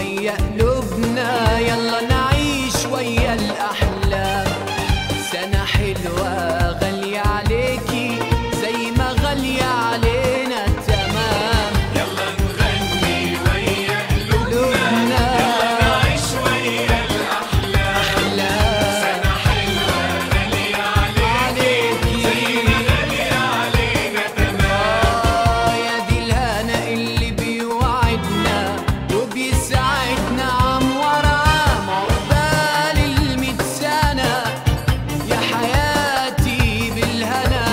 ويا قلوبنا يلا نعيش ويا الأحلام سنة حلوة غالية عليكي زي ما غالية علينا تمام يلا نغني ويا قلوبنا نعيش ويا الأحلام أحلام سنة حلوة غالية عليك عليكي غالية علينا تمام آه يا دي الهنا اللي بيوعدنا وبيساعدنا عام ورا عام عقبال الميت سنة يا حياتي بالهنا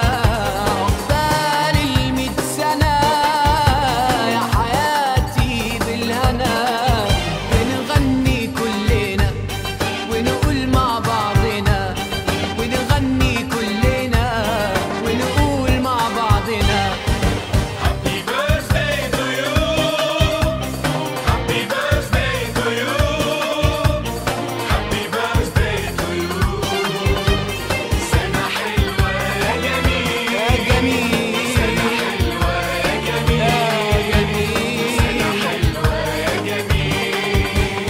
عقبال الميت سنة يا حياتي بالهنا بنغني كلنا ونقول مع بعضنا ونغني كلنا ونقول مع بعضنا Happy birthday to you Happy birthday to you Happy birthday to you سنة حلوة يا جميل يا جميل حلوة يا جميل يا جميل حلوة يا جميل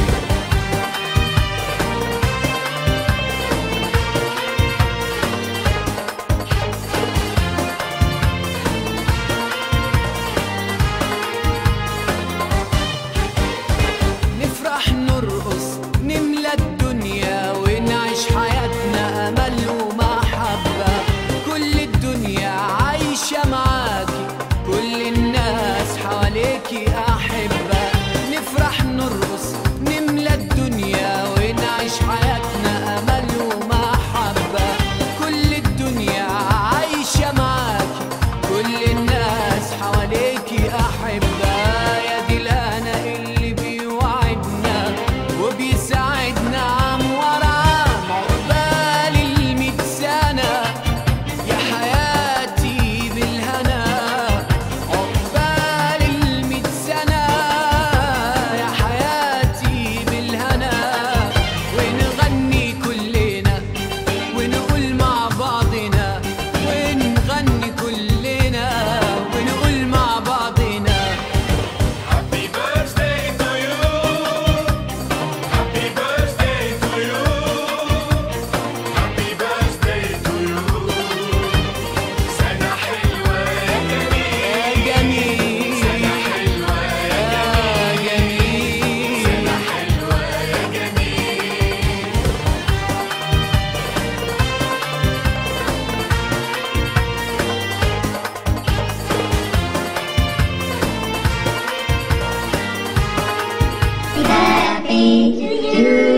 نفرح نرقص نملى الدنيا ونعيش حياتنا أمل ومحبة كل الدنيا عايشة معاكي كل الناس حواليكي أحبة نفرح نرقص نملى الدنيا ونعيش حياتنا أمل ومحبة كل الدنيا عايشة معاكي كل الناس حواليكي أحبة يا دي الهنا اللي بيوعدنا وبيساعدنا عام ورا عام عقبال الميت سنة يا حياتي بالهنا عقبال الميت سنة يا حياتي بالهنا ونغني كلنا ونقول مع بعضنا ونغني كلنا ونقول مع بعضنا Happy birthday to you Happy birthday to you Happy birthday to you سنة حلوة يا جميل يا جميل حلوة يا جميل حلوة يا جميل Happy to you.